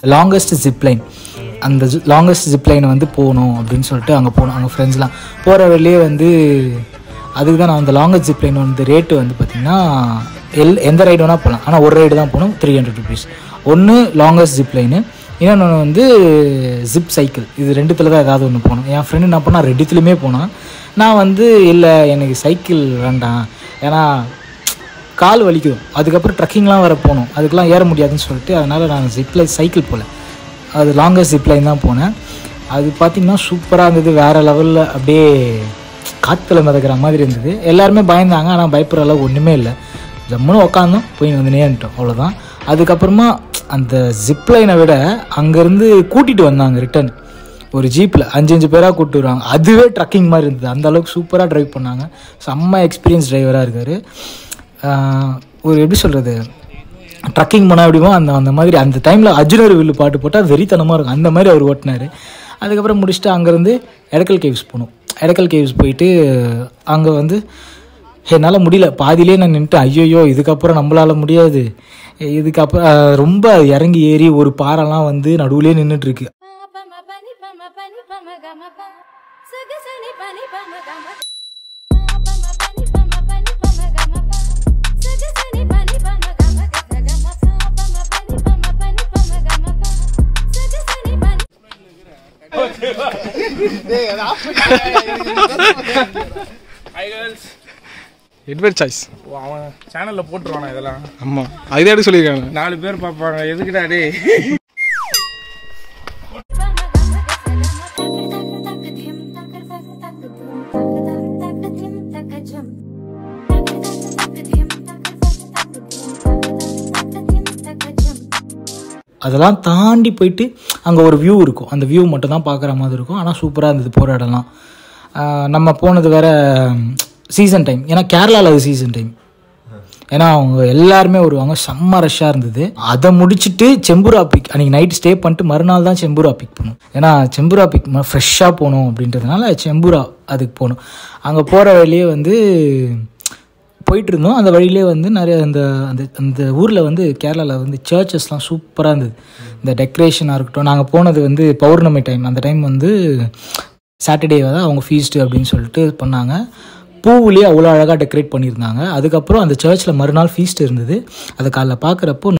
longest zipline அந்த longest ஜிப்லைனை வந்து போகணும் அப்படின்னு சொல்லிட்டு அங்கே போனோம் அங்கே ஃப்ரெண்ட்ஸ்லாம் போகிற வழியே வந்து அதுக்கு தான் நான் அந்த லாங்கஸ்ட் ஜிப்லைன் வந்து ரேட்டு வந்து பார்த்திங்கன்னா எல் எந்த ரைடு வேணால் போகலாம் ஆனால் ஒரு ரைடு தான் போகணும் த்ரீ ஹண்ட்ரட் ருபீஸ் ஒன்று லாங்கஸ்ட் ஜிப்லைனு இன்னொன்று வந்து ஜிப் சைக்கிள் இது ரெண்டுத்தில் தான் ஏதாவது ஒன்று போகணும் என் ஃப்ரெண்டு என்ன பண்ணால் ரெண்டுத்துலேயுமே போனான் நான் வந்து இல்லை எனக்கு சைக்கிள் வேண்டாம் ஏன்னா கால் வலிக்கும் அதுக்கப்புறம் ட்ரக்கிங்லாம் வேறு போகணும் அதுக்கெலாம் ஏற முடியாதுன்னு சொல்லிட்டு அதனால் நான் ஜிப்லை சைக்கிள் போகல அது லாங்கஸ்ட் ஜிப்லைன் தான் போனேன் அது பார்த்திங்கன்னா சூப்பராக இருந்தது வேறு லெவலில் அப்படியே காற்றுல மிதக்கிற மாதிரி இருந்தது எல்லாருமே பயந்தாங்க ஆனால் பயப்படுற அளவுக்கு ஒன்றுமே இல்லை ஜம்முன்னு உக்காந்தோம் போய் வந்து நேன்ட்டோம் அவ்வளோதான் அதுக்கப்புறமா அந்த ஜிப்லைனை விட அங்கேருந்து கூட்டிகிட்டு வந்தாங்க ரிட்டன் ஒரு ஜீப்பில் அஞ்சு அஞ்சு பேராக கூப்பிட்டு வருவாங்க அதுவே ட்ரக்கிங் மாதிரி இருந்தது அந்த அளவுக்கு சூப்பராக ட்ரைவ் பண்ணாங்க செம்ம எக்ஸ்பீரியன்ஸ் டிரைவராக இருக்கார் ஒரு எப்படி சொல்கிறது ட்ரக்கிங் போனால் எப்படிமோ அந்த அந்த மாதிரி அந்த டைமில் அர்ஜுனர் வில்லு பாட்டு போட்டால் வெறித்தனமாக இருக்கும் அந்த மாதிரி அவர் ஓட்டினார் அதுக்கப்புறம் முடிச்சுட்டு அங்கேருந்து எடக்கல் கேவ்ஸ் போனோம் எடக்கல் கேவ்ஸ் போயிட்டு அங்கே வந்து என்னால் முடியல பாதியிலே நான் நின்றுட்டு ஐயோயோ இதுக்கப்புறம் நம்மளால முடியாது இதுக்கப்புறம் அஹ், ரொம்ப இறங்கி ஏறி ஒரு பாறைலாம் வந்து நடுவுலேயே நின்றுட்டுருக்கு பம பனி பம பனி பம கம ப சக சனி பனி பம கம பம பனி பம பனி பம கம ப சக சனி பனி பம கம கச கம ப பம பனி பம பனி பம கம ப சக சனி பனி எட்வர்ட் சாய்ஸ் அவன் சேனல்ல போட்டுருவானா இதெல்லாம் ஆமாம் அதுதான் எடுக்க சொல்லியிருக்காங்க நாலு பேர் பார்ப்பாங்க எதுக்குடா டேய் பம கம கச கம தக தக தக திம் தக தக தக திம் தக தக தக திம் தக ஜம் தக தக தக திம் தக தக தக திம் தக தக தக திம் தக ஜம் அதெல்லாம் தாண்டி போயிட்டு அங்கே ஒரு வியூ இருக்கும் அந்த வியூ மட்டும் தான் பார்க்குற மாதிரி இருக்கும் ஆனால் சூப்பராக இருந்தது போகிற இடம்லாம் ஆஹ் நம்ம போனது வேற சீசன் டைம் ஏன்னா கேரளாவில் அது சீசன் டைம் ஏன்னா அவங்க எல்லாருமே வருவாங்க செம்ம ரஷ்ஷாக இருந்தது அதை முடிச்சுட்டு செம்பூரா பிக் அன்றைக்கி நைட் ஸ்டே பண்ணிட்டு மறுநாள் தான் செம்பூரா பிக் போகணும் ஏன்னா செம்பூரா பிக் ஃப்ரெஷ்ஷாக போகணும் அப்படின்றதுனால செம்பூரா அதுக்கு போகணும் அங்கே போகிற வழியே வந்து போயிட்டு இருந்தோம் அந்த வழியிலே வந்து நிறைய அந்த அந்த அந்த ஊரில் வந்து கேரளாவில் வந்து சர்ச்சஸ்லாம் சூப்பராக இருந்தது இந்த டெக்கரேஷனாக இருக்கட்டும் நாங்கள் போனது வந்து பௌர்ணமி டைம் அந்த டைம் வந்து சாட்டர்டே தான் அவங்க ஃபீஸ்ட்டு அப்படின்னு சொல்லிட்டு பண்ணாங்க பூவுலேயே அவ்வளோ அழகாக டெக்கரேட் பண்ணியிருந்தாங்க அதுக்கப்புறம் அந்த சர்ச்சில் மறுநாள் ஃபீஸ்ட் இருந்தது அதை காலைல பார்க்குறப்போ